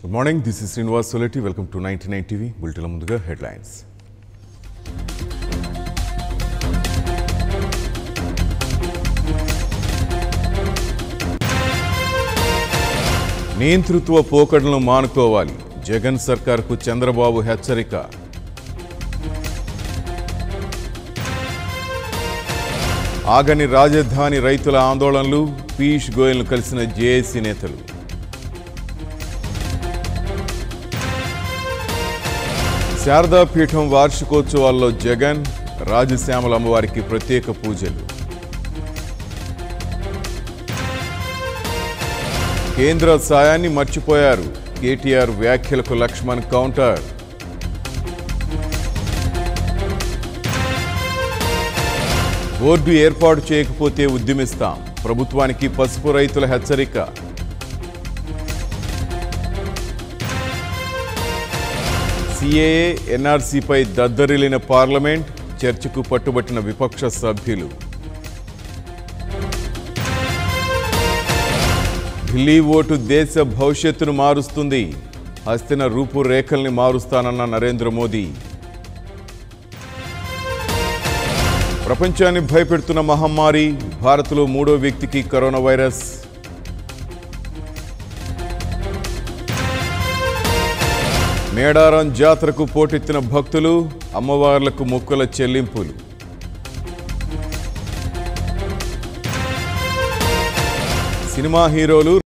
good morning this is Srinivas Soleti welcome to ninety nine TV బులెటిన్ల ముందుగా headlines నియంతృత్వ పోకడలను మానుకోవాలి జగన్ సర్కార్కు చంద్రబాబు హెచ్చరిక ఆగని రాజధాని రైతుల ఆందోళనలు పీయూష్ గోయల్ను కలిసిన జేఏసీ నేతలు శారదా పీఠం వార్షికోత్సవాల్లో జగన్ రాజశ్యామల అమ్మవారికి ప్రత్యేక పూజలు కేంద్ర సాయాన్ని మర్చిపోయారు కేటీఆర్ వ్యాఖ్యలకు లక్ష్మణ్ కౌంటర్ బోర్డు ఏర్పాటు చేయకపోతే ఉద్యమిస్తాం ప్రభుత్వానికి పసుపు రైతుల హెచ్చరిక సిఏఏ ఎన్ఆర్సీపై దద్దరిల్లిన పార్లమెంట్ చర్చకు పట్టుబట్టిన విపక్ష సభ్యులు ఢిల్లీ ఓటు దేశ భవిష్యత్తును మారుస్తుంది హస్తిన రూపురేఖల్ని మారుస్తానన్న నరేంద్ర మోదీ ప్రపంచాన్ని భయపెడుతున్న మహమ్మారి భారత్లో మూడో వ్యక్తికి కరోనా వైరస్ మేడారం జాతరకు పోటెత్తిన భక్తులు అమ్మవార్లకు మొక్కుల చెల్లింపులు సినిమా హీరోలు